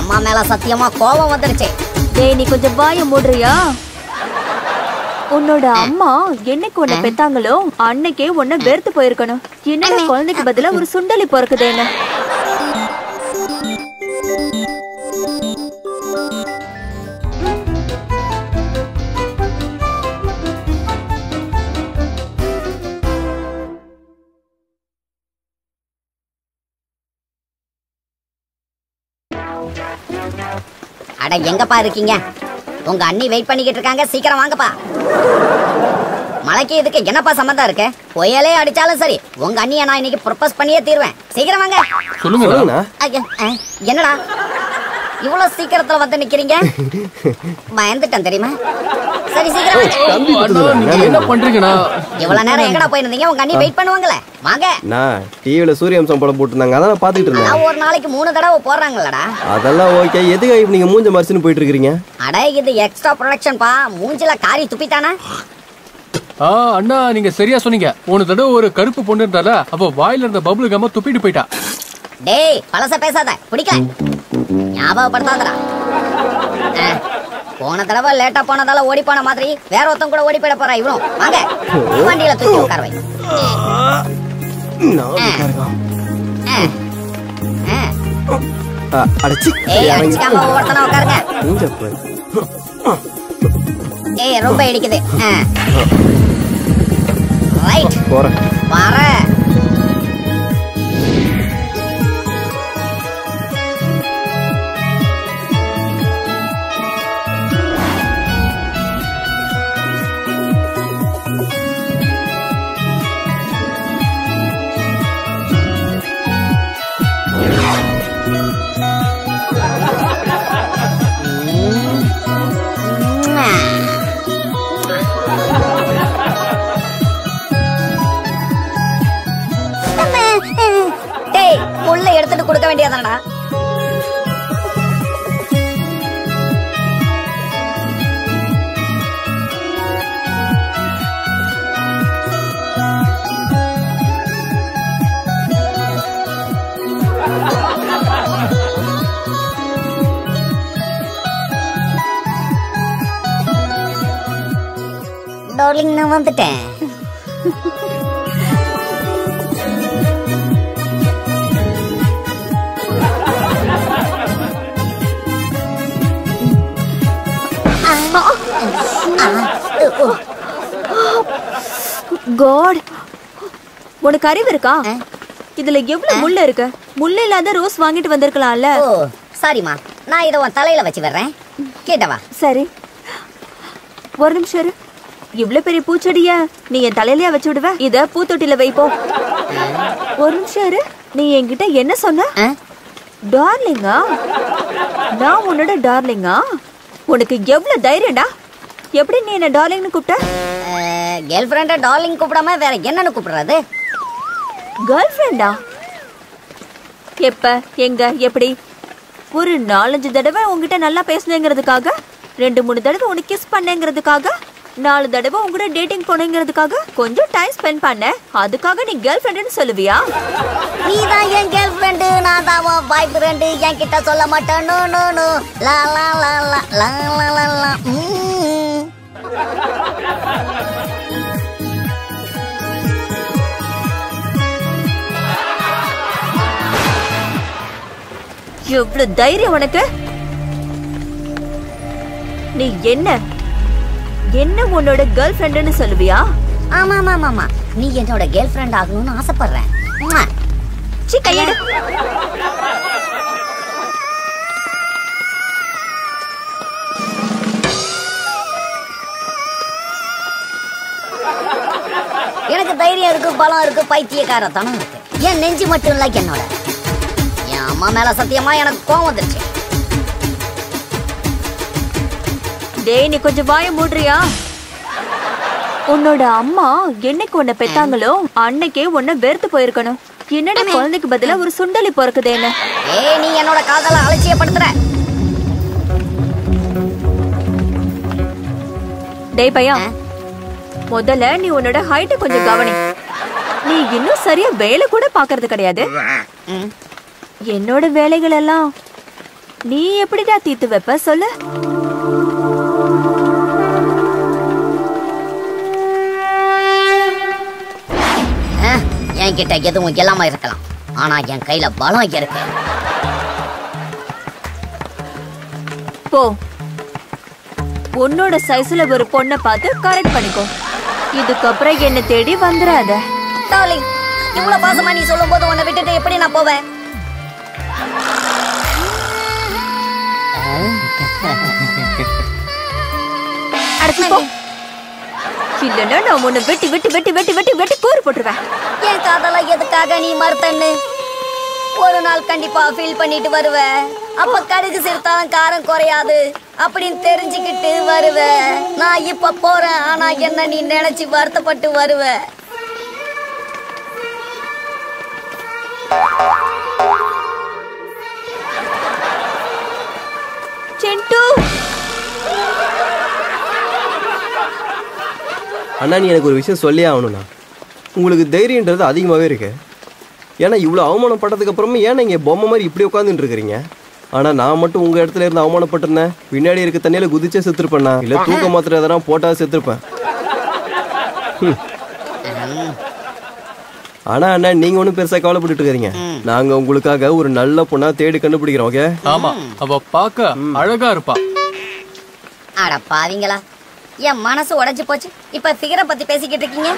அம்மா மேல சத்தியமா கோபம் வந்துருச்சு டேய் நீ கொஞ்சம் வாய மூடுறியா உன்னோட அம்மா என்னைக்கு உன்னை பெத்தாங்களோ அன்னைக்கே உன்னை வெறுத்து போயிருக்கணும் என்னோட குழந்தைக்கு பதிலா ஒரு சுண்டலி பிறக்குது என்ன அட எங்கப்பா இருக்கீங்க உங்க அண்ணி வெயிட் பண்ணிக்கிட்டு இருக்காங்க சீக்கிரம் வாங்கப்பா மலைக்கு இதுக்கு என்னப்பா சம்மந்தம் இருக்கு புயலே அடிச்சாலும் சரி உங்க அண்ணியை நான் இன்னைக்கு ப்ரொபோஸ் பண்ணியே தீருவேன் சீக்கிரம் வாங்க சொல்லுங்க சொல்லுங்கண்ணா ஐயா, ஆ, என்னடா இவ்வளவு சீக்கிரத்துல வந்து நிக்கிறீங்க பயந்துட்டேன் தெரியுமா சரி சீக்கிரம் வாங்க தம்பி அண்ணா, நீங்க கொடுத்துருக்காங்க என்ன பண்றீங்கண்ணா இவ்வளவு நேரம் எங்கடா போயிருந்தீங்க உங்க அண்ணி வெயிட் பண்ணுவாங்களே வாங்க நான் டிவியில சூரியவம்சம் படம் போட்டிருந்தாங்க அதான் நான் பாத்துக்கிட்டு இருந்தேன் அதான் ஒரு நாளைக்கு மூணு தடவை போடுறாங்களடா அதெல்லாம் ஓகே எதுக்கு இப்ப நீங்க மூஞ்ச மரிச்சுன்னு போயிட்டு இருக்கீங்க அட இது எக்ஸ்ட்ரா ப்ரொடக்ஷன் பா மூஞ்சில காரி துப்பிட்டானா ஆ அண்ணா நீங்க சரியா சொன்னீங்க போன தடவை ஒரு கருப்பு பொண்ணு இருந்தால அப்போ வாயில இருந்த பபுள் கம்ம துப்பிட்டு போயிட்டா டேய் பழச பேசாத பிடிக்கல ஞாபகப்படுத்தாதடா ஆ, போன தடவை லேட்டா போனதால ஓடி போன மாதிரி வேற ஒருத்தன் கூட ஓடி போயிட போறா இவனும் வாங்க வண்டியில தூக்கி உட்கார வை நான் உட்காருக்கோம். ஆ. ஆ. ஆ, அடச்சி ஏய் அடிச்சுக்காம ஒவ்வொருத்தனா உட்காருங்க மூஞ்ச பாரு. ஏய் ரொம்ப இடிக்குது ரைட் போறேன் வர டேய் உள்ள எடுத்துட்டு கொடுக்க வேண்டியதானடா டார்லிங் நான் வந்துட்டேன் காட் உனக்கு அறிவு இருக்கா ஆ? இதுல எவ்வளவு முள்ளு இருக்கு முள்ளு இல்லாத ரோஸ் வாங்கிட்டு வந்திருக்கலாம்ல ஓ சாரிம்மா நான் இதை உன் தலையில வச்சு வர்றேன் கேட்டவா சரி ஒரு நிமிஷம் இரு இவ்ளோ பெரிய பூச்செடிய நீ என் தலையிலயா வச்சு விடுவ இத பூத்தொட்டில வைப்போம் ஒரு நிமிஷம் இரு நீ என்கிட்ட என்ன சொன்ன டார்லிங்கா நான் உன்னோட டார்லிங்கா உனக்கு எவ்வளவு தைரியம்டா எப்படி நீ என்ன டார்லிங்னு கூப்பிட்ட கேர்ள் ஃப்ரெண்டை டார்லிங் கூப்பிடாம வேற என்னன்னு கூப்பிடுறது கேர்ள் ஃப்ரெண்டா எப்ப எங்க எப்படி ஒரு நாலஞ்சு தடவை உன்கிட்ட நல்லா பேசுனேங்கிறதுக்காக ரெண்டு மூணு தடவை உனக்கு கிஸ் பண்ணேங்கிறதுக்காக நாலு தடவை உங்ககிட்ட டேட்டிங் போனேங்கிறதுக்காக கொஞ்சம் டைம் ஸ்பெண்ட் பண்ண அதுக்காக நீ கேர்ள் ஃப்ரெண்டுன்னு சொல்லுவியா நீ தான் என் கேர்ள் ஃப்ரெண்டு நான் தான் உன் பாய் ஃப்ரெண்டு என் கிட்ட சொல்ல மாட்டேன் நோ நோ நோ லா லா லா லா லா லா லா லா ம்ம். எவ்வளவு தைரியம் உனக்கு நீ என்ன என்ன உன்னோட கேர்ள் ஃப்ரெண்டுன்னு சொல்லுவியா ஆமா ஆமா ஆமா ஆமா நீ என்னோட கேர்ள் ஃப்ரெண்ட் ஆகணும்னு ஆசைப்படுறேன் உம்மா. சி கையெடு எனக்கு தைரியம் இருக்கு பலம் இருக்கு பைத்தியக்காரத்தனம் இருக்கு என் நெஞ்சு மட்டும் இல்ல என்னோட என் அம்மா மேல சத்தியமா எனக்கு கோவம் வந்துருச்சு டேய் நீ கொஞ்சம் வாய மூடுறியா உன்னோட அம்மா என்னைக்கு உன்னை பெத்தாங்களோ அன்னைக்கே உன்னை வெறுத்து போயிருக்கணும் என்னோட குழந்தைக்கு பதிலா ஒரு சுண்டலி பிறக்குது என்ன ஏய் நீ என்னோட காதலை அலட்சியப்படுத்துற டேய் பையன் ஆ? முதல்ல நீ உன்னோட ஹைட்ட கொஞ்சம் கவனி நீ இன்னும் சரியா வேலை கூட பாக்குறது கிடையாது ம். என்னோட வேலைகள் எல்லாம் நீ எப்படிடா தீத்து வைப்ப சொல்லு அஹ், என்கிட்ட எதுவும் இல்லாம இருக்கலாம் ஆனா என் கையில பலம் இருக்கு போ உன்னோட சைஸ்ல ஒரு பொண்ணை பார்த்து கரெக்ட் பண்ணிக்கோ இதுக்கப்புறம் என்ன தேடி வந்துடாத டார்லிங் இவ்வளவு பாசமா நீ சொல்லும் போது உன்னை விட்டுட்டு எப்படி நான் போவேன் அடுத்து போ இல்லைன்னா நான் உன்னை வெட்டி வெட்டி வெட்டி வெட்டி வெட்டி வெட்டி கூறு போட்டுருவேன் என் காதல எதுக்காக நீ மறுத்தன்னு ஒரு நாள் கண்டிப்பா ஃபீல் பண்ணிட்டு வருவ அப்ப கடுகு சிறுத்தாலும் காரம் குறையாது அப்படின்னு தெரிஞ்சுக்கிட்டு வருவ நான் இப்ப போறேன் ஆனா என்ன நீ நினைச்சு வருத்தப்பட்டு வருவ சென்டு அண்ணா நீ எனக்கு ஒரு விஷயம் சொல்லியே ஆகணும்ண்ணா உங்களுக்கு தைரியன்றது அதிகமாகவே இருக்கு ஏன்னா இவ்வளோ அவமானப்பட்டதுக்கு அப்புறமே ஏன் நீங்கள் பொம்மை மாதிரி இப்படி உட்காந்துட்டு இருக்கிறீங்க ஆனால் நான் மட்டும் உங்கள் இடத்துல இருந்து அவமானப்பட்டிருந்தேன் பின்னாடி இருக்க தண்ணியில் குதிச்சே செத்துருப்பேண்ணா இல்லை தூக்க மாத்திரை எதனா போட்டால் செத்துருப்பேன் ம். ஆனா அண்ணா நீங்க ஒன்றும் பெருசா கவலைப்பட்டுட்டு இருக்கிறீங்க நாங்க உங்களுக்காக ஒரு நல்ல பொண்ணா தேடி கண்டுபிடிக்கிறோம் ஓகே ஆமா அவ பார்க்க அழகா இருப்பா அட பாவிங்களா என் மனசு உடைஞ்சு போச்சு இப்ப ஃபிகரை பத்தி பேசிக்கிட்டு இருக்கீங்க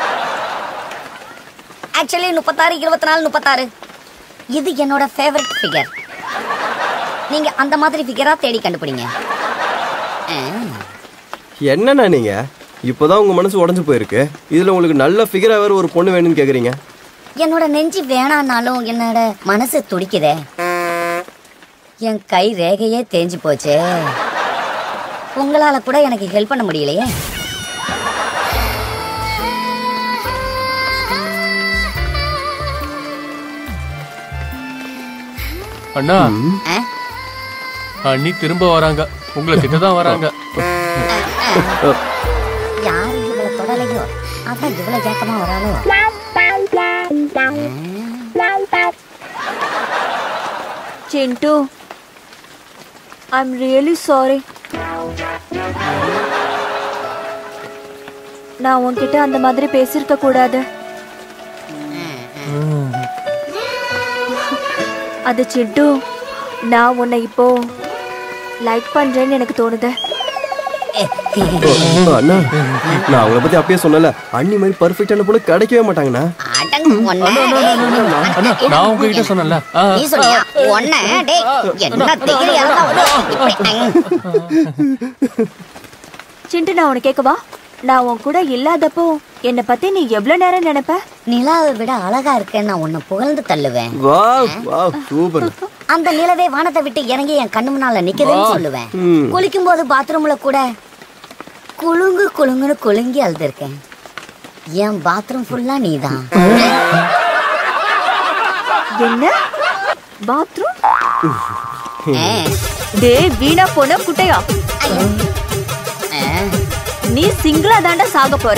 ஆக்சுவலி முப்பத்தாறு இருபத்தி நாலு முப்பத்தாறு இது என்னோட ஃபேவரட் ஃபிகர் நீங்க அந்த மாதிரி ஃபிகரா தேடி கண்டுபிடிங்க ஆ. என்னண்ணா நீங்க இப்போதான் உங்க மனசு உடைஞ்சு போயிருக்கு இதுல உங்களுக்கு நல்ல ஃபிகரா வேற ஒரு பொண்ணு வேணும்னு கேக்குறீங்க என்னோட நெஞ்சு வேணான்னாலும் என்னோட மனசு துடிக்குதே என் கை ரேகையே தேஞ்சு போச்சே உங்களால கூட எனக்கு ஹெல்ப் பண்ண முடியலையே அண்ணா ஆ? அண்ணி திரும்ப வராங்க உங்களை கிட்ட தான் வராங்க யாரு இவ்வளவு தொடலையோ அதான் இவ்வளவு ஏக்கமா வராளோ சென்டு ஐம் ரியலி சாரி நான் உன்கிட்ட அந்த மாதிரி பேசியிருக்க கூடாது அது சிட்டு நான் உன்னை இப்போ லைக் பண்றேன்னு எனக்கு தோணுது ஓ, அண்ணா நான் அவங்கள பத்தி அப்பயே சொன்னல அண்ணி மாதிரி பர்ஃபெக்டான பொண்ணு கிடைக்கவே மாட்டாங்கண்ணா அடங்கு ஒன்ன அண்ணா நான் உங்ககிட்ட சொன்னேன்ல ஆ, நீ சொன்னியா ஒன்ன டேய் என்ன திகிரி இப்படி சிண்டு நான் உனக்கு கேட்கவா நான் உன் கூட இல்லாதப்போ என்னை பத்தி நீ எவ்வளவு நேரம் நினைப்ப நிலாவை விட அழகா இருக்கேன்னு நான் உன்னை புகழ்ந்து தள்ளுவேன் வா வா சூப்பர் அந்த நிலவே வானத்தை விட்டு இறங்கி என் கண்ணு முன்னால நிக்குதுன்னு சொல்லுவேன் ம். குளிக்கும் போது பாத்ரூம்ல கூட குலுங்கு குலுங்குன்னு குலுங்கி அழுதுருக்கேன் என் பாத்ரூம் ஃபுல்லா நீதான் என்ன பாத்ரூம் ஆ, டே வீணா போன குட்டையா ஆ, நீ சிங்கிளா தாண்டா சாக போற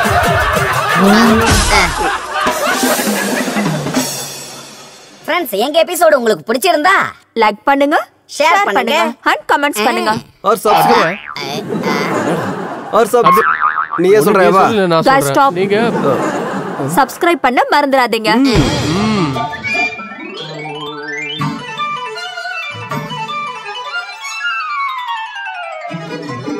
ஃப்ரெண்ட்ஸ் எங்க எபிசோடு உங்களுக்கு பிடிச்சிருந்தா லைக் பண்ணுங்க Share ஷேர் பண்ணுங்க. பண்ணுங்க அண்ட் கமெண்ட்ஸ் பண்ணுங்க ஆர் சப்ஸ்கிரைப் ஆ, ஆ. ஆர் சப் நீயே உனக்கு சொல்றேன் வா சொல்லல, நான் Guys, stop. சொல்றேன் நீங்க சப்ஸ்கிரைப் பண்ண மறந்துடாதீங்க ம்.